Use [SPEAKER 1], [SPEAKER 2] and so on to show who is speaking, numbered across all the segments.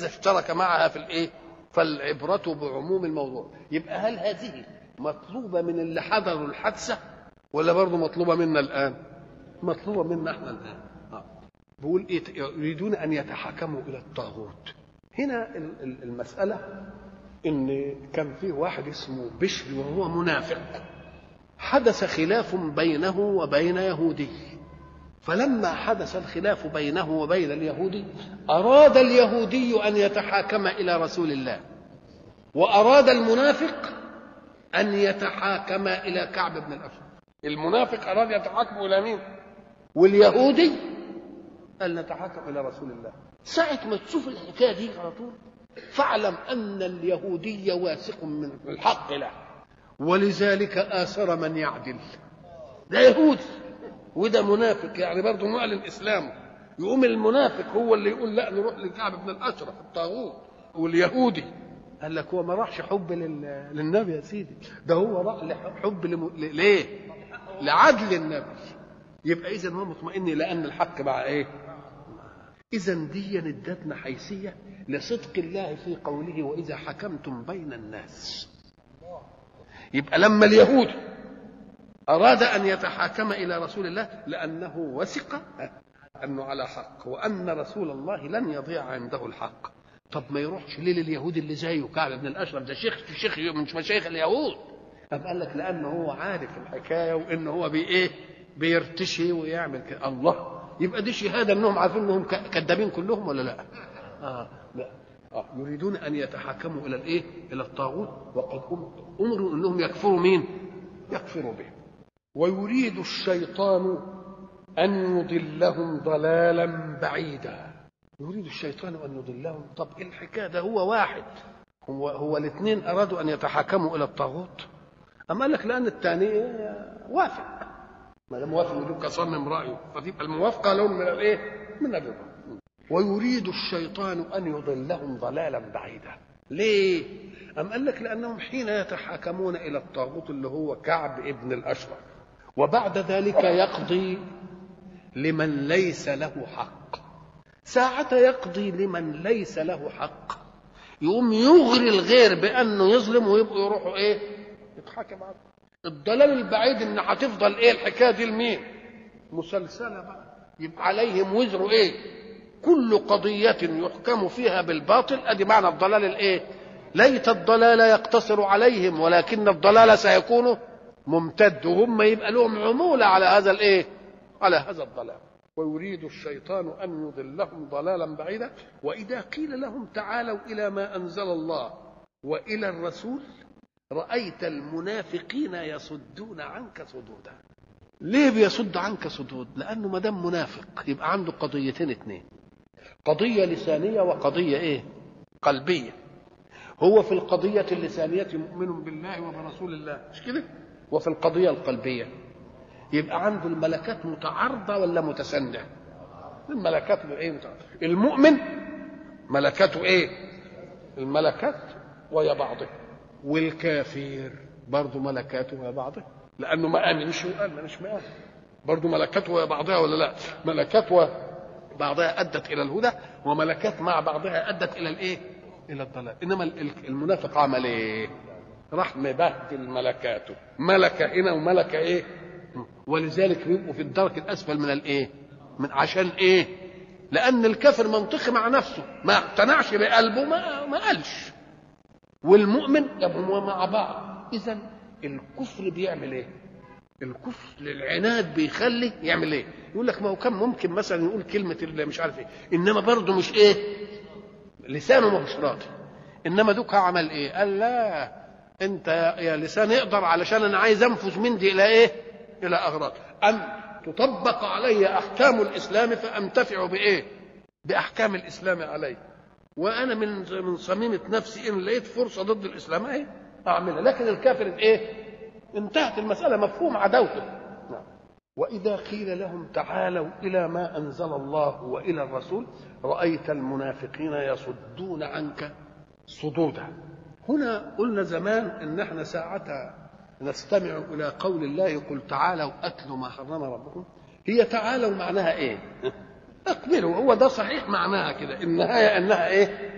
[SPEAKER 1] إذا اشترك معها في الإيه فالعبرة بعموم الموضوع يبقى هل هذه مطلوبة من اللي حضروا الحادثة ولا برضه مطلوبة منا الآن مطلوبة منا احنا الآن آه. بيقول إيه يريدون أن يتحكموا إلى الطاغوت هنا ال- ال- المسألة إن كان في واحد اسمه بشر وهو منافق حدث خلاف بينه وبين يهودي فلما حدث الخلاف بينه وبين اليهودي أراد اليهودي أن يتحاكم إلى رسول الله وأراد المنافق أن يتحاكم إلى كعب بن الأشرف المنافق أراد يتحاكم إلى مين واليهودي قال نتحاكم إلى رسول الله ساعة ما تشوف الحكاية دي على طول فاعلم أن اليهودي واثق من الحق له ولذلك آثر من يعدل ده يهودي وده منافق يعني برضه معلن اسلامه يقوم المنافق هو اللي يقول لا نروح لكعب بن الاشرف الطاغوت واليهودي قال لك هو ما راحش حب لل... للنبي يا سيدي ده هو راح لحب لم... ل... ليه؟ لعدل النبي يبقى اذا هو مطمئن لان الحق مع ايه؟ اذا دي ادتنا حيثيه لصدق الله في قوله واذا حكمتم بين الناس يبقى لما اليهود أراد أن يتحاكم إلى رسول الله لأنه وثق أنه على حق وأن رسول الله لن يضيع عنده الحق طب ما يروحش ليه لليهود اللي زيه كعب بن الأشرف ده شيخ شيخ من مشايخ اليهود أم قال لك لأنه هو عارف الحكاية وإن هو بي إيه بيرتشي ويعمل كده الله يبقى دي شهادة أنهم عارفين أنهم ك- كذابين كلهم ولا لا؟ آه لا آه يريدون أن يتحاكموا إلى الإيه؟ إلى الطاغوت وقد أم- أمروا أنهم يكفروا مين؟ يكفروا به ويريد الشيطان أن يضلهم ضلالا بعيدا يريد الشيطان أن يضلهم طب إيه الحكاية ده هو واحد هو هو الاثنين أرادوا أن يتحاكموا إلى الطاغوت أما قال لك لأن الثاني وافق ما دام وافق يقول كصمم رأيه فتبقى الموافقة لهم من الإيه؟ من الرضا ويريد الشيطان أن يضلهم ضلالا بعيدا ليه؟ أم قال لك لأنهم حين يتحاكمون إلى الطاغوت اللي هو كعب ابن الأشرف وبعد ذلك يقضي لمن ليس له حق ساعة يقضي لمن ليس له حق يقوم يغري الغير بأنه يظلم ويبقوا يروحوا إيه؟ يتحاكم عنه الضلال البعيد إن هتفضل إيه الحكاية دي لمين؟ مسلسلة بقى يبقى عليهم وزر إيه؟ كل قضية يحكم فيها بالباطل أدي معنى الضلال الإيه؟ ليت الضلال يقتصر عليهم ولكن الضلال سيكون ممتد وهم يبقى لهم عمولة على هذا الإيه؟ على هذا الضلال ويريد الشيطان أن يضلهم ضلالا بعيدا وإذا قيل لهم تعالوا إلى ما أنزل الله وإلى الرسول رأيت المنافقين يصدون عنك صدودا ليه بيصد عنك صدود لأنه ما دام منافق يبقى عنده قضيتين اتنين قضية لسانية وقضية إيه قلبية هو في القضية اللسانية مؤمن بالله وبرسول الله مش كده وفي القضية القلبية يبقى عنده الملكات متعارضة ولا متسنة الملكات ايه متعارضة المؤمن ملكاته ايه الملكات ويا بعضها والكافر برضه ملكاته ويا بعضها لانه ما امنش وقال مانيش مآمن برضه ملكاته ويا بعضها ولا لا ملكات وبعضها ادت الى الهدى وملكات مع بعضها ادت الى الايه الى الضلال انما المنافق عمل ايه راح مبهدل ملكاته ملكه هنا وملكه ايه ولذلك بيبقوا في الدرك الاسفل من الايه من عشان ايه لان الكافر منطقي مع نفسه ما اقتنعش بقلبه ما ما قالش والمؤمن يبقوا مع بعض اذا الكفر بيعمل ايه الكفر للعناد بيخلي يعمل ايه يقول لك ما هو كان ممكن مثلا يقول كلمه اللي مش عارف ايه انما برضه مش ايه لسانه مش راضي انما دوك عمل ايه قال لا انت يا لسان اقدر علشان انا عايز انفذ من دي الى ايه الى اغراض ان تطبق علي احكام الاسلام فانتفع بايه باحكام الاسلام علي وانا من من صميمه نفسي ان لقيت فرصه ضد الاسلام اهي اعملها لكن الكافر ايه انتهت المساله مفهوم عداوته نعم. واذا قيل لهم تعالوا الى ما انزل الله والى الرسول رايت المنافقين يصدون عنك صدودا هنا قلنا زمان ان احنا ساعتها نستمع الى قول الله قل تعالوا اتلوا ما حرم ربكم هي تعالوا معناها ايه اقبلوا هو ده صحيح معناها كده النهايه انها ايه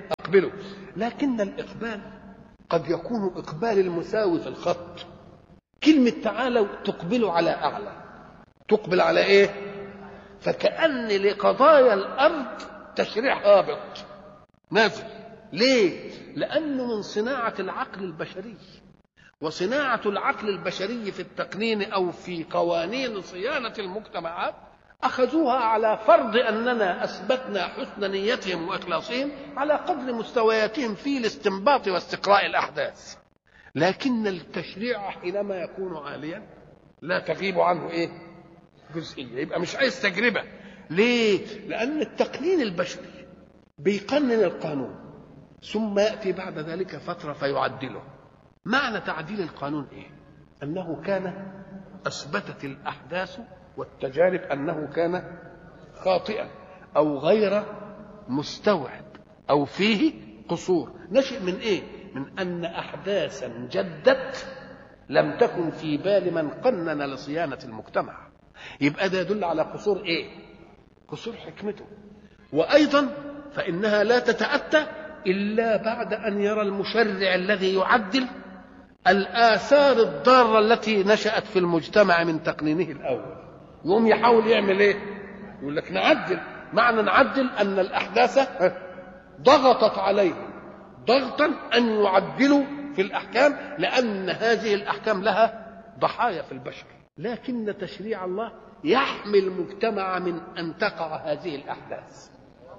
[SPEAKER 1] اقبله لكن الاقبال قد يكون اقبال المساوي في الخط كلمه تعالوا تقبلوا على اعلى تقبل على ايه فكأن لقضايا الأرض تشريع هابط نازل ليه؟ لأنه من صناعة العقل البشري وصناعة العقل البشري في التقنين أو في قوانين صيانة المجتمعات أخذوها على فرض أننا أثبتنا حسن نيتهم وإخلاصهم على قدر مستوياتهم في الاستنباط واستقراء الأحداث لكن التشريع حينما يكون عاليا لا تغيب عنه إيه جزئية يبقى مش عايز تجربة ليه لأن التقنين البشري بيقنن القانون ثم يأتي بعد ذلك فترة فيعدله معنى تعديل القانون إيه أنه كان أثبتت الأحداث والتجارب أنه كان خاطئا أو غير مستوعب أو فيه قصور نشئ من إيه من أن أحداثا جدت لم تكن في بال من قنن لصيانة المجتمع يبقى ده يدل على قصور ايه قصور حكمته وايضا فانها لا تتاتى الا بعد ان يرى المشرع الذي يعدل الاثار الضاره التي نشات في المجتمع من تقنينه الاول يقوم يحاول يعمل ايه يقول لك نعدل معنى نعدل ان الاحداث ضغطت عليهم ضغطا ان يعدلوا في الاحكام لان هذه الاحكام لها ضحايا في البشر لكن تشريع الله يحمي المجتمع من ان تقع هذه الاحداث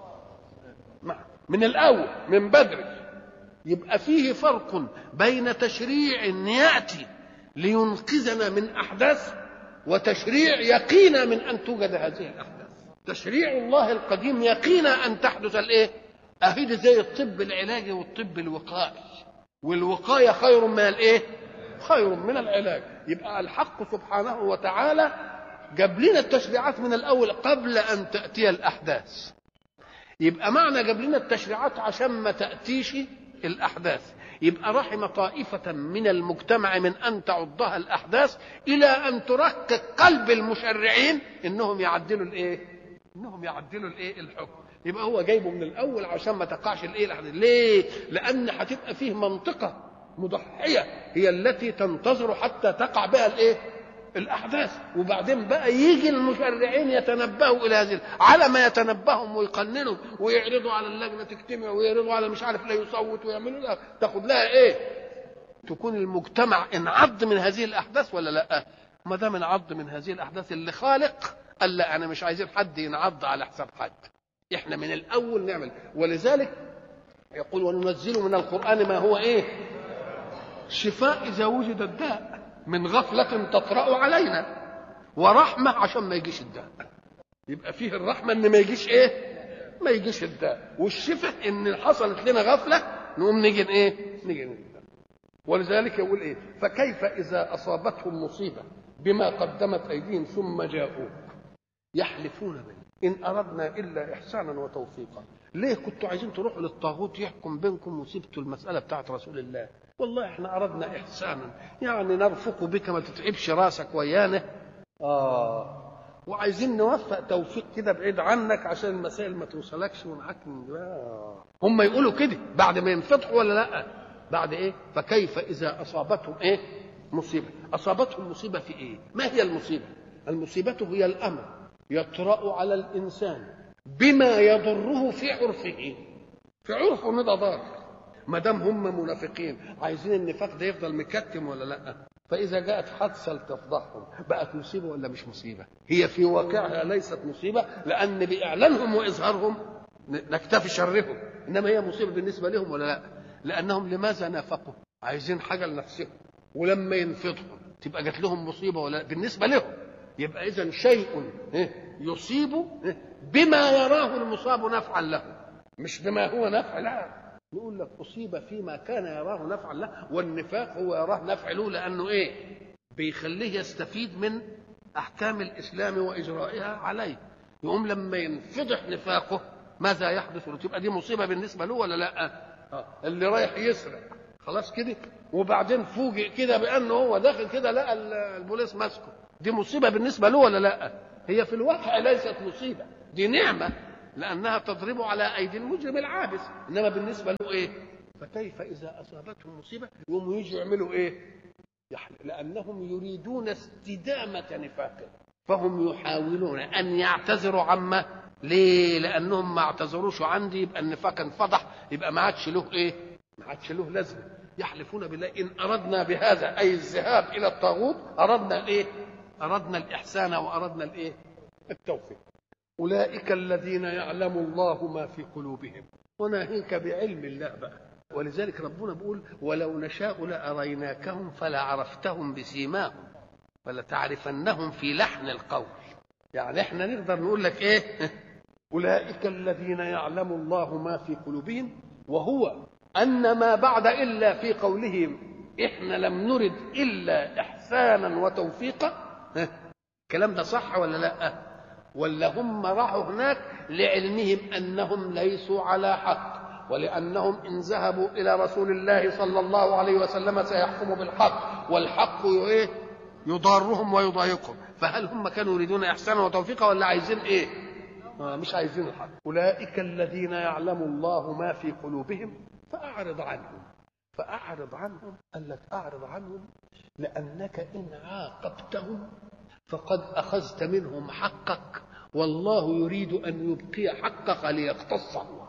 [SPEAKER 1] من الاول من بدري يبقى فيه فرق بين تشريع ياتي لينقذنا من احداث وتشريع يقينا من ان توجد هذه الاحداث تشريع الله القديم يقينا ان تحدث الايه اهيد زي الطب العلاجي والطب الوقائي والوقايه خير من الايه خير من العلاج يبقى الحق سبحانه وتعالى جاب لنا التشريعات من الاول قبل ان تاتي الاحداث يبقى معنى جاب لنا التشريعات عشان ما تاتيش الاحداث يبقى رحم طائفة من المجتمع من أن تعضها الأحداث إلى أن تركك قلب المشرعين إنهم يعدلوا الإيه؟ إنهم يعدلوا الإيه؟ الحكم يبقى هو جايبه من الأول عشان ما تقعش الإيه؟ الأحداث ليه؟ لأن هتبقى فيه منطقة مضحية هي التي تنتظر حتى تقع بها الايه؟ الأحداث وبعدين بقى يجي المشرعين يتنبهوا إلى هذه على ما يتنبههم ويقننوا ويعرضوا على اللجنة تجتمع ويعرضوا على مش عارف لا يصوت ويعملوا لها تاخد لها إيه؟ تكون المجتمع انعض من هذه الأحداث ولا لأ؟ ما دام انعض من هذه الأحداث اللي خالق قال لا أنا مش عايزين حد ينعض على حساب حد احنا من الأول نعمل ولذلك يقول وننزل من القرآن ما هو إيه؟ شفاء إذا وجد الداء من غفلة تطرأ علينا ورحمة عشان ما يجيش الداء يبقى فيه الرحمة إن ما يجيش إيه؟ ما يجيش الداء والشفاء إن حصلت لنا غفلة نقوم نيجي إيه؟ نيجي الداء ولذلك يقول إيه؟ فكيف إذا أصابتهم مصيبة بما قدمت أيديهم ثم جاءوك يحلفون به إن أردنا إلا إحسانا وتوفيقا ليه كنتوا عايزين تروحوا للطاغوت يحكم بينكم وسبتوا المسألة بتاعت رسول الله والله احنا أردنا إحسانا يعني نرفق بك ما تتعبش راسك ويانا آه وعايزين نوفق توفيق كده بعيد عنك عشان المسائل ما توصلكش ونعكن آه. هم يقولوا كده بعد ما ينفتحوا ولا لا بعد ايه فكيف اذا اصابتهم ايه مصيبه اصابتهم مصيبه في ايه ما هي المصيبه المصيبه هي الامر يطرا على الانسان بما يضره في عرفه في عرفه ده ضار ما دام هم منافقين عايزين النفاق ده يفضل مكتم ولا لا فاذا جاءت حادثه لتفضحهم بقت مصيبه ولا مش مصيبه هي في واقعها ليست مصيبه لان باعلانهم واظهارهم نكتفي شرهم انما هي مصيبه بالنسبه لهم ولا لا لانهم لماذا نافقوا عايزين حاجه لنفسهم ولما ينفضحوا تبقى جات لهم مصيبه ولا بالنسبه لهم يبقى اذا شيء يصيب بما يراه المصاب نفعا له مش بما هو نفع لا يقول لك اصيب فيما كان يراه نفعا له والنفاق هو يراه نفع له لانه ايه بيخليه يستفيد من احكام الاسلام واجرائها عليه يقوم لما ينفضح نفاقه ماذا يحدث له تبقى دي مصيبه بالنسبه له ولا لا آه. اللي رايح يسرق خلاص كده وبعدين فوجئ كده بانه هو داخل كده لقى البوليس ماسكه دي مصيبه بالنسبه له ولا لا هي في الواقع ليست مصيبه دي نعمه لانها تضرب على ايدي المجرم العابس انما بالنسبه له ايه فكيف اذا اصابتهم مصيبه يقوموا يجوا يعملوا ايه يحلق لانهم يريدون استدامه نفاقهم فهم يحاولون ان يعتذروا عما ليه لانهم ما اعتذروش عندي يبقى النفاق انفضح يبقى ما عادش له ايه ما عادش له لازمه يحلفون بالله ان اردنا بهذا اي الذهاب الى الطاغوت اردنا الايه اردنا الاحسان واردنا الايه التوفيق اولئك الذين يعلم الله ما في قلوبهم وناهيك بعلم الله بقى ولذلك ربنا بيقول ولو نشاء لاريناكهم فلعرفتهم بسيماهم فلتعرفنهم في لحن القول يعني احنا نقدر نقول لك ايه اولئك الذين يعلم الله ما في قلوبهم وهو ان ما بعد الا في قولهم احنا لم نرد الا احسانا وتوفيقا ها، الكلام ده صح ولا لا ولا هم راحوا هناك لعلمهم انهم ليسوا على حق ولانهم ان ذهبوا الى رسول الله صلى الله عليه وسلم سيحكم بالحق والحق ايه يضارهم ويضايقهم فهل هم كانوا يريدون احسانا وتوفيقا ولا عايزين ايه آه مش عايزين الحق اولئك الذين يعلم الله ما في قلوبهم فاعرض عنهم فاعرض عنهم قال لك اعرض عنهم لانك ان عاقبتهم فقد اخذت منهم حقك والله يريد ان يبقي حقك ليقتصه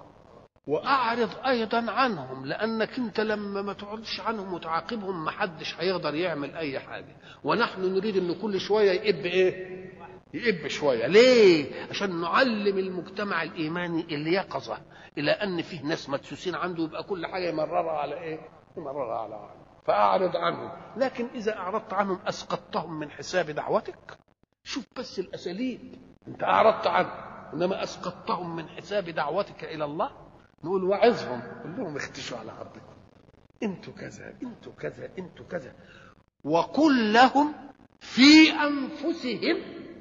[SPEAKER 1] واعرض ايضا عنهم لانك انت لما ما تقعدش عنهم وتعاقبهم ما حدش هيقدر يعمل اي حاجه ونحن نريد ان كل شويه يئب ايه يئب شويه ليه عشان نعلم المجتمع الايماني اليقظه الى ان فيه ناس مدسوسين عنده يبقى كل حاجه يمررها على ايه يمررها على عنه فاعرض عنهم لكن اذا اعرضت عنهم اسقطتهم من حساب دعوتك شوف بس الاساليب انت اعرضت عنهم انما اسقطتهم من حساب دعوتك الى الله نقول وعظهم قول لهم اختشوا على ارضكم انتوا كذا انتوا كذا انتوا كذا وقل لهم في انفسهم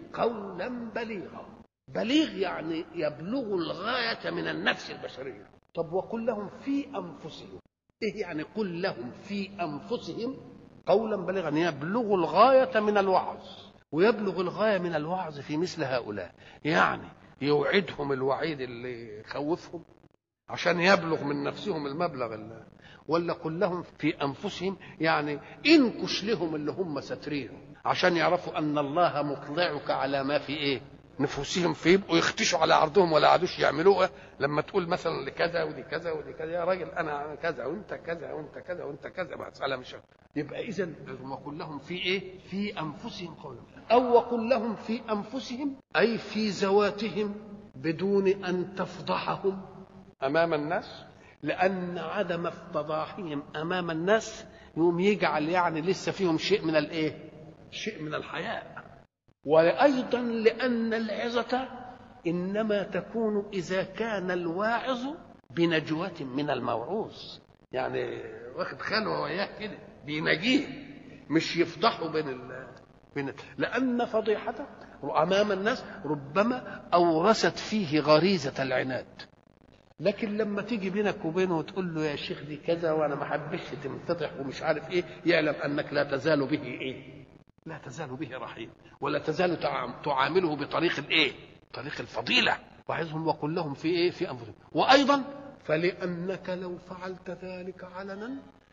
[SPEAKER 1] قولا بليغا بليغ يعني يبلغ الغايه من النفس البشريه طب وقل لهم في انفسهم ايه يعني قل لهم في انفسهم قولا بليغا يبلغ الغايه من الوعظ ويبلغ الغايه من الوعظ في مثل هؤلاء يعني يوعدهم الوعيد اللي يخوفهم عشان يبلغ من نفسهم المبلغ اللي ولا قل لهم في انفسهم يعني انكش لهم اللي هم ساترينه عشان يعرفوا ان الله مطلعك على ما في ايه نفوسهم فيبقوا يختشوا على عرضهم ولا عادوش يعملوها لما تقول مثلا لكذا ودي كذا ودي كذا يا راجل انا كذا وانت كذا وانت كذا وانت كذا مساله مش يبقى اذا وقل لهم في ايه؟ في انفسهم قولا او وقل لهم في انفسهم اي في ذواتهم بدون ان تفضحهم امام الناس لان عدم افتضاحهم امام الناس يقوم يجعل يعني لسه فيهم شيء من الايه؟ شيء من الحياء وايضا لان العظه انما تكون اذا كان الواعظ بنجوة من الموعوظ يعني واخد خلوه وياه كده بينجيه مش يفضحه بين ال... بين لان فضيحته امام الناس ربما اورثت فيه غريزه العناد لكن لما تيجي بينك وبينه وتقول له يا شيخ دي كذا وانا ما حبش تنفتح ومش عارف ايه يعلم انك لا تزال به ايه لا تزال به رحيم ولا تزال تعامله بطريق الايه طريق الفضيله وعظهم وقل لهم في ايه في انفسهم وايضا فلانك لو فعلت ذلك علنا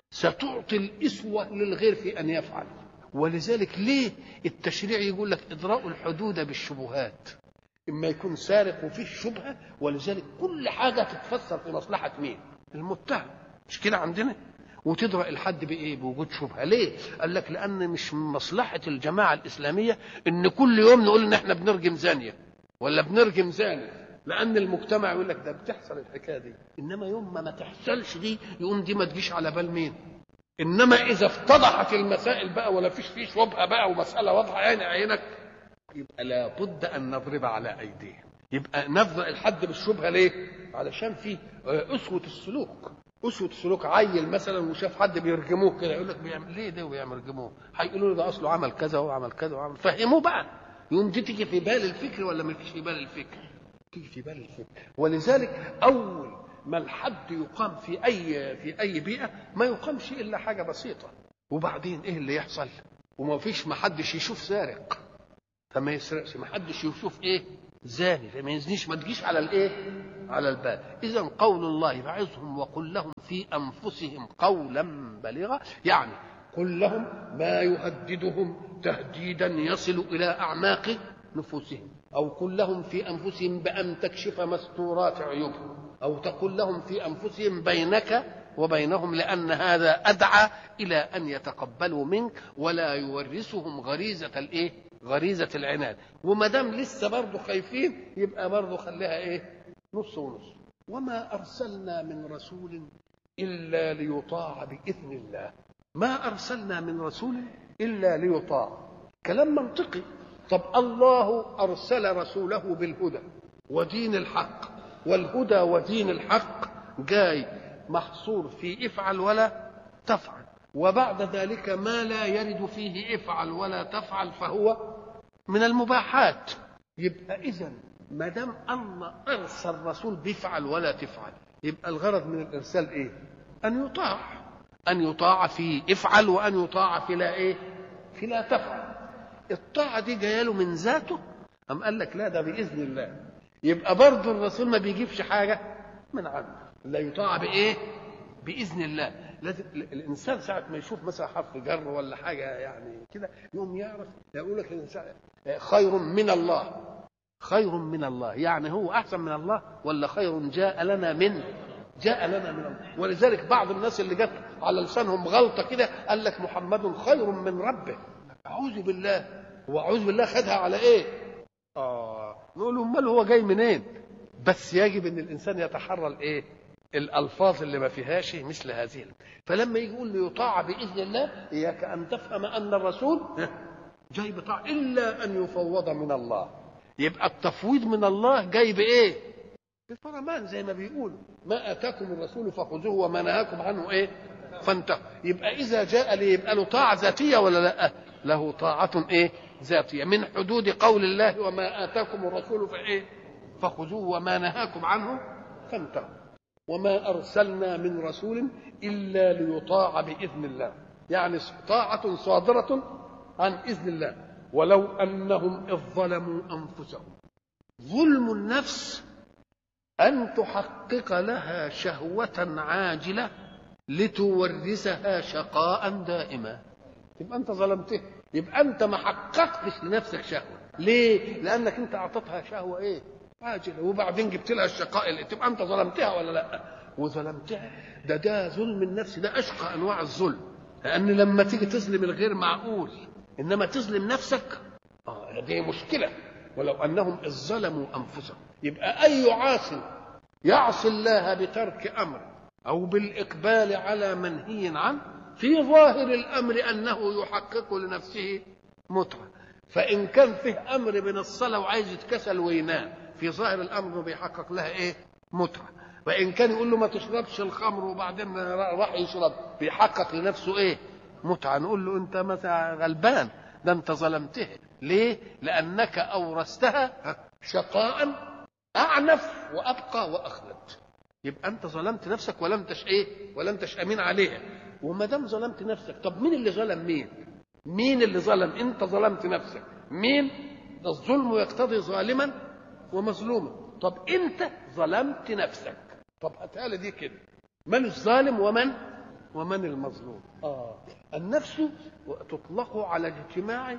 [SPEAKER 1] ستعطي الاسوه للغير في ان يفعل ولذلك ليه التشريع يقول لك اضراء الحدود بالشبهات اما يكون سارق وفيه شبهه ولذلك كل حاجه تتفسر في مصلحه مين المتهم مش كده عندنا وتدرأ الحد بايه بوجود شبهه ليه قال لك لان مش من مصلحه الجماعه الاسلاميه ان كل يوم نقول ان احنا بنرجم زانيه ولا بنرجم زاني لان المجتمع يقول لك ده بتحصل الحكايه دي انما يوم ما ما تحصلش دي يقوم دي ما تجيش على بال مين انما اذا افتضحت المسائل بقى ولا فيش فيه شبهه بقى ومساله واضحه عين عينك يبقى لابد ان نضرب على ايديهم يبقى نفضل الحد بالشبهه ليه علشان في اسوه السلوك اسوه السلوك عيل مثلا وشاف حد بيرجموه كده يقول لك بيعمل ليه ده وبيعمل يرجموه هيقولوا له ده اصله عمل كذا وعمل كذا وعمل فهموه بقى يقوم دي تيجي في بال الفكر ولا ما فيش في بال الفكر تيجي في بال الفكر ولذلك اول ما الحد يقام في اي في اي بيئه ما يقامش الا حاجه بسيطه وبعدين ايه اللي يحصل وما فيش ما حدش يشوف سارق فما يسرقش ما حدش يشوف ايه زاني فما يزنيش ما تجيش على الايه على البال اذا قول الله فعظهم وقل لهم في انفسهم قولا بليغا يعني قل لهم ما يهددهم تهديدا يصل الى اعماق نفوسهم او قل لهم في انفسهم بان تكشف مستورات عيوبهم او تقول لهم في انفسهم بينك وبينهم لان هذا ادعى الى ان يتقبلوا منك ولا يورثهم غريزه الايه غريزه العناد وما دام لسه برضه خايفين يبقى برضه خليها ايه نص ونص وما ارسلنا من رسول الا ليطاع باذن الله ما ارسلنا من رسول الا ليطاع كلام منطقي طب الله ارسل رسوله بالهدى ودين الحق والهدى ودين الحق جاي محصور في افعل ولا تفعل وبعد ذلك ما لا يرد فيه افعل ولا تفعل فهو من المباحات يبقى اذا ما دام الله ارسل رسول بيفعل ولا تفعل يبقى الغرض من الارسال ايه ان يطاع ان يطاع في افعل وان يطاع في لا ايه في لا تفعل الطاعه دي جايه له من ذاته ام قال لك لا ده باذن الله يبقى برضه الرسول ما بيجيبش حاجه من عنده لا يطاع بايه باذن الله لازم الانسان ساعه ما يشوف مثلا حرف جر ولا حاجه يعني كده يقوم يعرف يقول لك الانسان خير من الله خير من الله يعني هو احسن من الله ولا خير جاء لنا من جاء لنا من الله ولذلك بعض الناس اللي جت على لسانهم غلطه كده قال لك محمد خير من ربه اعوذ بالله هو اعوذ بالله خدها على ايه اه نقول امال هو جاي منين بس يجب ان الانسان يتحرى الايه الالفاظ اللي ما فيهاش مثل هذه فلما يجي يقول ليطاع باذن الله اياك ان تفهم ان الرسول جاي بطاعة الا ان يفوض من الله يبقى التفويض من الله جاي بايه بالفرمان زي ما بيقولوا ما اتاكم الرسول فخذوه وما نهاكم عنه ايه فانتهوا يبقى اذا جاء لي يبقى له طاعه ذاتيه ولا لا له طاعه ايه ذاتيه من حدود قول الله وما اتاكم الرسول فايه فخذوه وما نهاكم عنه فانتهوا وما ارسلنا من رسول الا ليطاع باذن الله يعني طاعه صادره عن اذن الله ولو انهم اذ ظلموا انفسهم ظلم النفس ان تحقق لها شهوه عاجله لتورثها شقاء دائما يبقى انت ظلمته يبقى انت ما حققتش لنفسك شهوه ليه لانك انت اعطيتها شهوه ايه عاجله وبعدين جبت لها الشقاء اللي تبقى انت ظلمتها ولا لا وظلمتها ده ده ظلم النفس ده اشقى انواع الظلم لان لما تيجي تظلم الغير معقول انما تظلم نفسك اه دي مشكله ولو انهم اذ ظلموا انفسهم يبقى اي عاص يعصي الله بترك امر او بالاقبال على منهي عنه في ظاهر الامر انه يحقق لنفسه متعه فان كان فيه امر من الصلاه وعايز يتكسل وينام في ظاهر الامر بيحقق لها ايه متعه وان كان يقول له ما تشربش الخمر وبعدين راح يشرب بيحقق لنفسه ايه متعه نقول له انت مثلا غلبان ده انت ظلمته ليه لانك اورثتها شقاء اعنف وابقى واخلد يبقى انت ظلمت نفسك ولم تش ايه ولم تش امين عليها وما دام ظلمت نفسك طب مين اللي ظلم مين مين اللي ظلم انت ظلمت نفسك مين ده الظلم يقتضي ظالما ومظلوما طب انت ظلمت نفسك طب هاتها دي كده من الظالم ومن ومن المظلوم اه النفس تطلق على اجتماع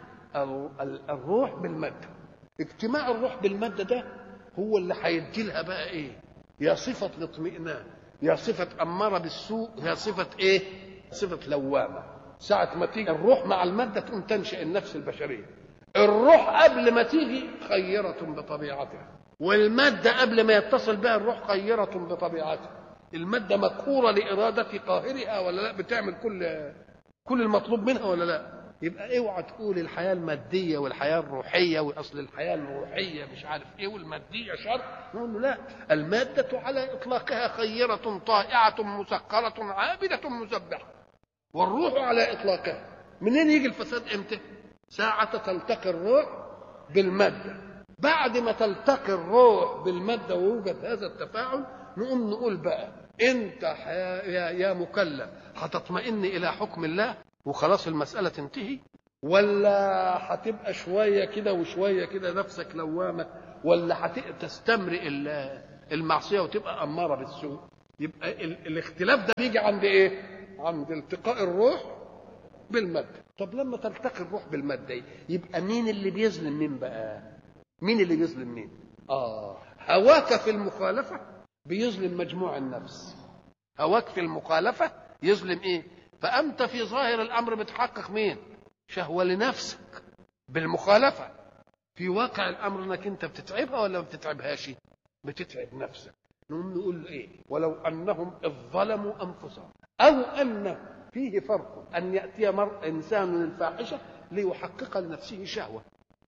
[SPEAKER 1] الروح بالماده اجتماع الروح بالماده ده هو اللي هيدي لها بقى ايه يا صفه الاطمئنان يا صفه اماره بالسوء يا صفه ايه صفه لوامه ساعه ما تيجي الروح مع الماده تقوم تنشا النفس البشريه الروح قبل ما تيجي خيره بطبيعتها والماده قبل ما يتصل بها الروح خيره بطبيعتها الماده مقهوره لاراده قاهرها ولا لا بتعمل كل كل المطلوب منها ولا لا يبقى اوعى تقول الحياه الماديه والحياه الروحيه واصل الحياه الروحيه مش عارف ايه والماديه شر نقول له لا الماده على اطلاقها خيره طائعه مسكره عابده مسبحه والروح على اطلاقها منين يجي الفساد امتى ساعه تلتقي الروح بالماده بعد ما تلتقي الروح بالماده ويوجد هذا التفاعل نقوم نقول بقى انت يا يا مكلف هتطمئن الى حكم الله وخلاص المساله تنتهي ولا هتبقى شويه كده وشويه كده نفسك لوامه ولا هتستمرئ المعصيه وتبقى اماره بالسوء يبقى ال- الاختلاف ده بيجي عند ايه عند التقاء الروح بالماده طب لما تلتقي الروح بالماده يبقى مين اللي بيظلم مين بقى مين اللي بيظلم مين اه هواك في المخالفه بيظلم مجموع النفس هواك في المخالفه يظلم ايه فانت في ظاهر الامر بتحقق مين شهوه لنفسك بالمخالفه في واقع الامر انك انت بتتعبها ولا ما بتتعبهاش بتتعب نفسك نقوم نقول ايه ولو انهم اذ ظلموا انفسهم او ان فيه فرق ان ياتي مر انسان الفاحشه ليحقق لنفسه شهوه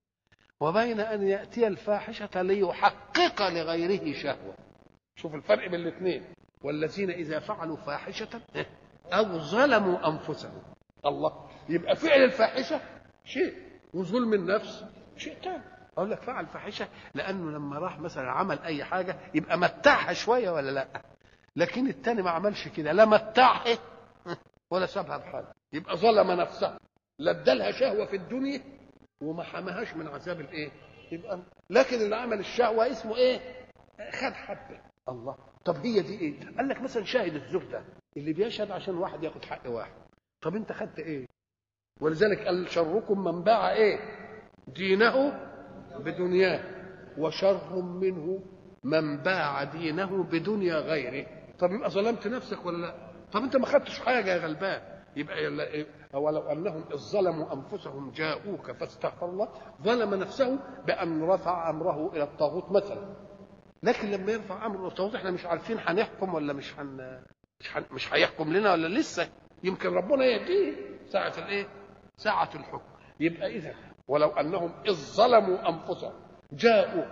[SPEAKER 1] وبين ان ياتي الفاحشه ليحقق لغيره شهوه شوف الفرق بين الاثنين والذين اذا فعلوا فاحشه او ظلموا انفسهم الله يبقى فعل الفاحشه شيء وظلم النفس شيء ثاني اقول لك فعل فاحشه لانه لما راح مثلا عمل اي حاجه يبقى متعها شويه ولا لا لكن التاني ما عملش كده لا متعها ولا سابها بحال يبقى ظلم نفسه لا ادالها شهوه في الدنيا وما حماهاش من عذاب الايه يبقى لكن اللي عمل الشهوه اسمه ايه خد حبه الله طب هي دي ايه قال لك مثلا شاهد الزور ده اللي بيشهد عشان واحد ياخد حق واحد طب انت خدت ايه ولذلك قال شركم من باع ايه دينه بدنياه وشر منه من باع دينه بدنيا غيره طب يبقى ظلمت نفسك ولا لا طب انت ما خدتش حاجه يا غلبان يبقى يلا إيه؟ ولو انهم اذ ظلموا انفسهم جاءوك فاستغفر الله ظلم نفسه بان رفع امره الى الطاغوت مثلا لكن لما يرفع امره الى الطاغوت احنا مش عارفين هنحكم ولا مش هن مش هن... مش هيحكم لنا ولا لسه يمكن ربنا يهديه ساعه الايه ساعه الحكم يبقى اذا ولو انهم اذ ظلموا انفسهم جاءوك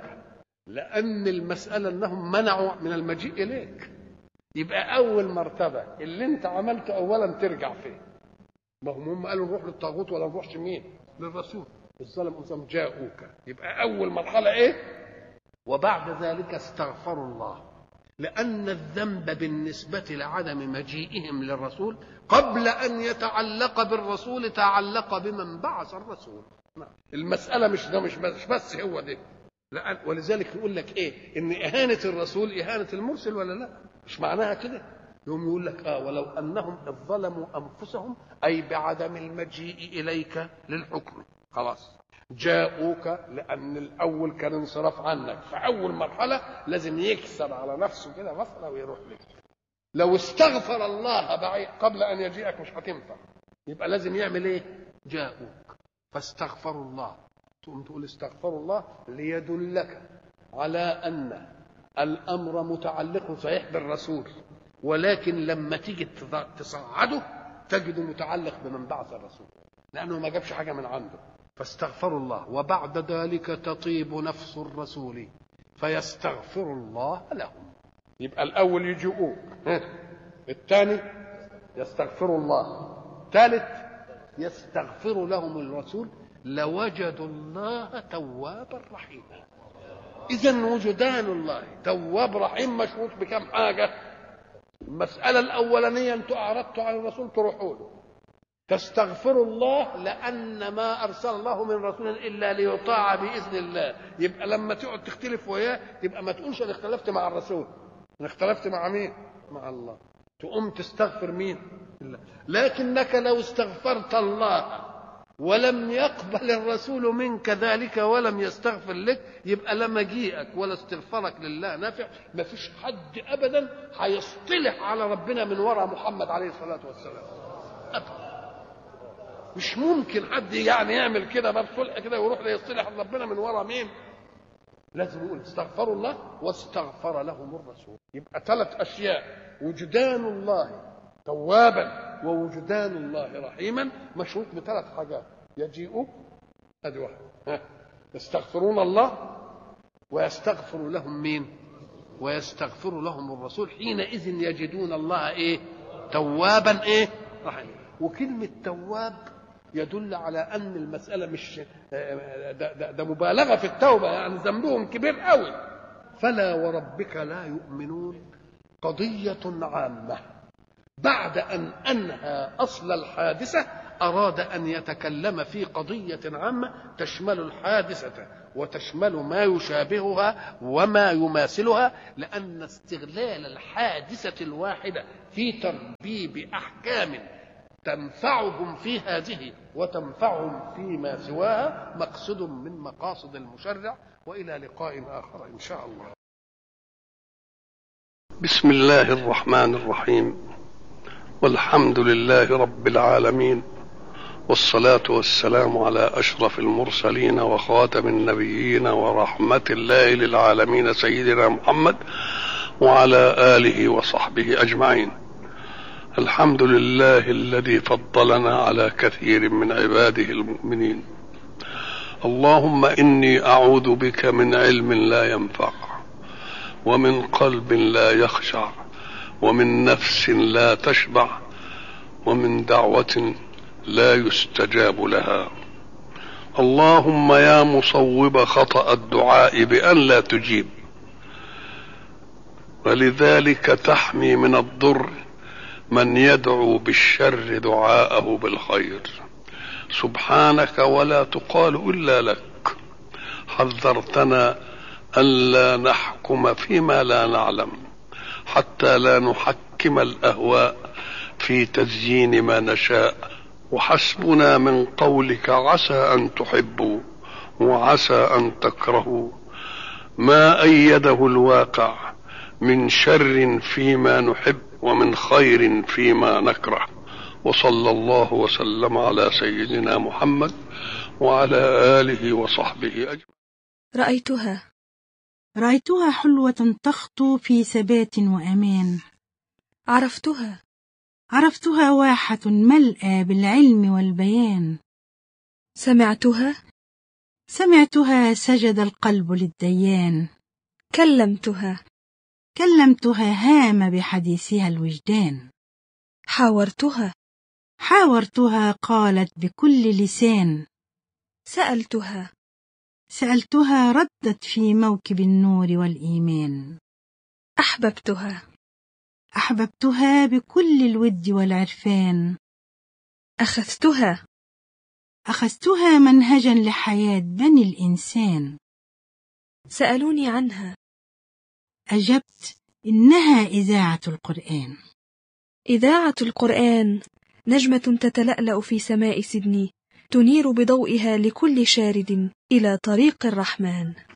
[SPEAKER 1] لان المساله انهم منعوا من المجيء اليك يبقى اول مرتبه اللي انت عملته اولا ترجع فيه ما هم هم قالوا نروح للطاغوت ولا نروحش مين للرسول الظلم انفسهم جاءوك يبقى اول مرحله ايه وبعد ذلك استغفروا الله لأن الذنب بالنسبة لعدم مجيئهم للرسول قبل أن يتعلق بالرسول تعلق بمن بعث الرسول المسألة مش ده مش بس, بس هو ده لأن ولذلك يقول لك إيه إن إهانة الرسول إهانة المرسل ولا لا مش معناها كده يوم يقول لك آه ولو أنهم إذ ظلموا أنفسهم أي بعدم المجيء إليك للحكم خلاص جاءوك لان الاول كان انصراف عنك فاول مرحله لازم يكسر على نفسه كده مسألة ويروح لك لو استغفر الله بعيد قبل ان يجيئك مش هتنفع يبقى لازم يعمل ايه جاءوك فاستغفروا الله تقوم تقول استغفروا الله ليدلك على ان الامر متعلق صحيح بالرسول ولكن لما تيجي تصعده تجده متعلق بمن بعث الرسول لانه ما جابش حاجه من عنده فاستغفروا الله وبعد ذلك تطيب نفس الرسول فيستغفر الله لهم يبقى الاول يجيئوك الثاني يستغفر الله ثالث يستغفر لهم الرسول لوجدوا الله توابا رحيما اذا وجدان الله تواب رحيم مشروط بكم حاجه المساله الاولانيه انتم اعرضتوا على الرسول تروحوا له تستغفر الله لأن ما أرسل الله من رسول إلا ليطاع بإذن الله يبقى لما تقعد تختلف وياه يبقى ما تقولش أنا اختلفت مع الرسول أنا اختلفت مع مين مع الله تقوم تستغفر مين الله. لكنك لو استغفرت الله ولم يقبل الرسول منك ذلك ولم يستغفر لك يبقى لا مجيئك ولا استغفارك لله نافع ما فيش حد ابدا هيصطلح على ربنا من وراء محمد عليه الصلاه والسلام ابدا مش ممكن حد يعني يعمل كده باب صلح كده ويروح ليصطلح ربنا من ورا مين لازم يقول استغفروا الله واستغفر لهم الرسول يبقى ثلاث اشياء وجدان الله توابا ووجدان الله رحيما مشروط بثلاث حاجات يجيئوا ادي واحد يستغفرون الله ويستغفر لهم مين ويستغفر لهم الرسول حينئذ يجدون الله ايه توابا ايه رحيما وكلمه تواب يدل على ان المساله مش ده, ده, ده مبالغه في التوبه يعني ذنبهم كبير قوي فلا وربك لا يؤمنون قضيه عامه بعد ان انهى اصل الحادثه اراد ان يتكلم في قضيه عامه تشمل الحادثه وتشمل ما يشابهها وما يماثلها لأن استغلال الحادثة الواحدة في تربيب أحكام تنفعهم في هذه وتنفعهم فيما سواها مقصد من مقاصد المشرع والى لقاء اخر ان شاء الله. بسم الله الرحمن الرحيم والحمد لله رب العالمين والصلاة والسلام على أشرف المرسلين وخاتم النبيين ورحمة الله للعالمين سيدنا محمد وعلى آله وصحبه أجمعين. الحمد لله الذي فضلنا على كثير من عباده المؤمنين اللهم اني اعوذ بك من علم لا ينفع ومن قلب لا يخشع ومن نفس لا تشبع ومن دعوه لا يستجاب لها اللهم يا مصوب خطا الدعاء بان لا تجيب ولذلك تحمي من الضر من يدعو بالشر دعاءه بالخير سبحانك ولا تقال الا لك حذرتنا الا نحكم فيما لا نعلم حتى لا نحكم الاهواء في تزيين ما نشاء وحسبنا من قولك عسى ان تحبوا وعسى ان تكرهوا ما ايده الواقع من شر فيما نحب ومن خير فيما نكره وصلى الله وسلم على سيدنا محمد وعلى اله وصحبه اجمعين
[SPEAKER 2] رأيتها
[SPEAKER 3] رأيتها حلوة تخطو في ثبات وأمان
[SPEAKER 2] عرفتها
[SPEAKER 3] عرفتها واحة ملأى بالعلم والبيان
[SPEAKER 2] سمعتها
[SPEAKER 3] سمعتها سجد القلب للديان
[SPEAKER 2] كلمتها
[SPEAKER 3] كلمتها هام بحديثها الوجدان
[SPEAKER 2] حاورتها
[SPEAKER 3] حاورتها قالت بكل لسان
[SPEAKER 2] سألتها
[SPEAKER 3] سألتها ردت في موكب النور والإيمان
[SPEAKER 2] أحببتها
[SPEAKER 3] أحببتها بكل الود والعرفان
[SPEAKER 2] أخذتها
[SPEAKER 3] أخذتها منهجا لحياة بني الإنسان
[SPEAKER 2] سألوني عنها
[SPEAKER 3] أجبت إنها إذاعة القرآن
[SPEAKER 2] إذاعة القرآن نجمة تتلألأ في سماء سيدني تنير بضوئها لكل شارد إلى طريق الرحمن